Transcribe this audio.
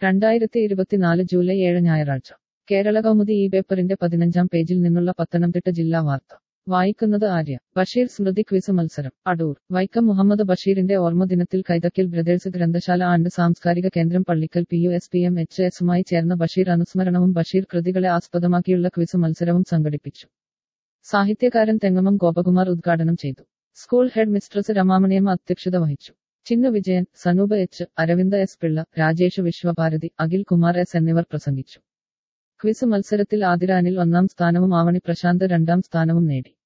രണ്ടായിരത്തി ഇരുപത്തിനാല് ജൂലൈ ഏഴ് ഞായറാഴ്ച കേരള കൗമുദി ഈ പേപ്പറിന്റെ പതിനഞ്ചാം പേജിൽ നിന്നുള്ള പത്തനംതിട്ട ജില്ലാ വാർത്ത വായിക്കുന്നത് ആര്യ ബഷീർ സ്മൃതി ക്വിസ് മത്സരം അടൂർ വൈക്കം മുഹമ്മദ് ബഷീറിന്റെ ഓർമ്മദിനത്തിൽ കൈതക്കൽ ബ്രദേഴ്സ് ഗ്രന്ഥശാല ആൻഡ് സാംസ്കാരിക കേന്ദ്രം Pallikkal P U S P M H എസുമായി ചേർന്ന ബഷീർ അനുസ്മരണവും ബഷീർ കൃതികളെ ആസ്പദമാക്കിയുള്ള ക്വിസ് മത്സരവും സംഘടിപ്പിച്ചു സാഹിത്യകാരൻ തെങ്ങമം ഗോപകുമാർ ഉദ്ഘാടനം ചെയ്തു സ്കൂൾ ഹെഡ് മിസ്ട്രസ് രമാമണിയമ്മ അധ്യക്ഷത വഹിച്ചു Chinnu Vijayan Sanoop H Aravinda S Pillai Rajesh Viswabharathi Akhil Kumar S എന്നിവർ പ്രസംഗിച്ചു ക്വിസ് മത്സരത്തിൽ ആതിര അനിൽ ഒന്നാം സ്ഥാനവും ആവണി പ്രശാന്ത് രണ്ടാം സ്ഥാനവും നേടി